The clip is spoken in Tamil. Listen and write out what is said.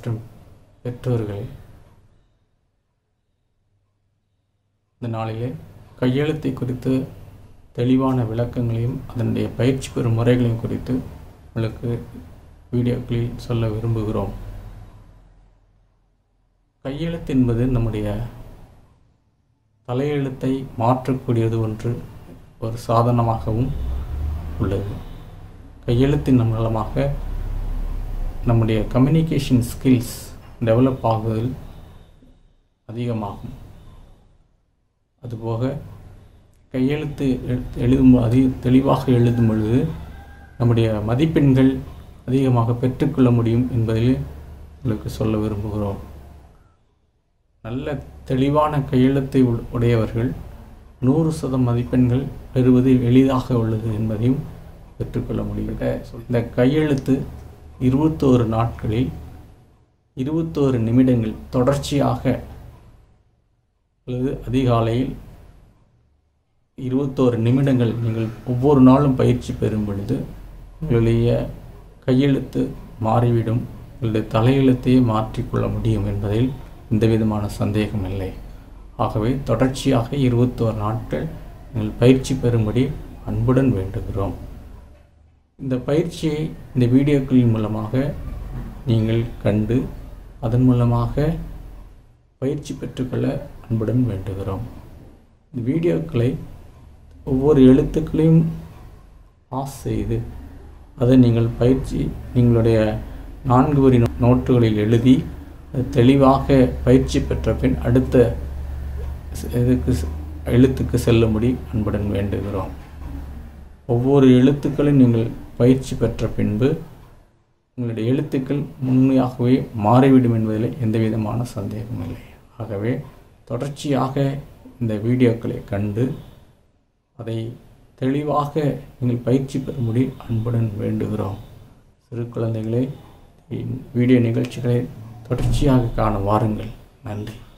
மற்றும் பெற்றோர்களே இந்த நாளிலே கையெழுத்தை குறித்து தெளிவான விளக்கங்களையும் அதனுடைய பயிற்சி பெறும் முறைகளையும் குறித்து உங்களுக்கு வீடியோக்களில் சொல்ல விரும்புகிறோம் கையெழுத்து என்பது நம்முடைய தலையெழுத்தை மாற்றக்கூடியது ஒன்று ஒரு சாதனமாகவும் உள்ளது கையெழுத்தின் மூலமாக நம்முடைய கம்யூனிகேஷன் ஸ்கில்ஸ் டெவலப் ஆகுவதில் அதிகமாகும் அதுபோக கையெழுத்து எழு- எழுதும் அதிக தெளிவாக எழுதும் பொழுது நம்முடைய மதிப்பெண்கள் அதிகமாக பெற்றுக்கொள்ள முடியும் என்பதில் உங்களுக்கு சொல்ல விரும்புகிறோம் நல்ல தெளிவான கையெழுத்தை உள்- உடையவர்கள் நூறு சதம் மதிப்பெண்கள் பெறுவது எளிதாக உள்ளது என்பதையும் பெற்றுக்கொள்ள முடியும் இந்த கையெழுத்து இருபத்தோரு நாட்களில் இருபத்தோரு நிமிடங்கள் தொடர்ச்சியாக அல்லது அதிகாலையில் இருபத்தோரு நிமிடங்கள் நீங்கள் ஒவ்வொரு நாளும் பயிற்சி பெறும் பொழுது உங்களுடைய கையெழுத்து மாறிவிடும் உங்களுடைய தலையெழுத்தையே மாற்றிக்கொள்ள முடியும் என்பதில் எந்த விதமான சந்தேகம் இல்லை ஆகவே தொடர்ச்சியாக இருபத்தோரு நாட்கள் நீங்கள் பயிற்சி பெறும்படி அன்புடன் வேண்டுகிறோம் இந்த பயிற்சியை இந்த வீடியோக்களின் மூலமாக நீங்கள் கண்டு அதன் மூலமாக பயிற்சி பெற்றுக்கொள்ள அன்புடன் வேண்டுகிறோம் இந்த வீடியோக்களை ஒவ்வொரு எழுத்துக்களையும் பாஸ் செய்து அதை நீங்கள் பயிற்சி நீங்களுடைய நான்கு வரி நோ- நோட்டுகளில் எழுதி அது தெளிவாக பயிற்சி பெற்ற பின் அடுத்த ஸ்- இதுக்கு ஸ்- எழுத்துக்கு செல்லும்படி அன்புடன் வேண்டுகிறோம் ஒவ்வொரு எழுத்துக்களையும் நீங்கள் பயிற்சி பெற்ற பின்பு உங்களுடைய எழுத்துக்கள் உண்மையாகவே மாறிவிடும் என்பதில் எந்த விதமான சந்தேகமும் இல்லை ஆகவே தொடர்ச்சியாக இந்த வீடியோக்களை கண்டு அதை தெளிவாக நீங்கள் பயிற்சி பெறும்படி அன்புடன் வேண்டுகிறோம் சிறு குழந்தைகளே வீடியோ நிகழ்ச்சிகளை தொடர்ச்சியாக காண வாருங்கள் நன்றி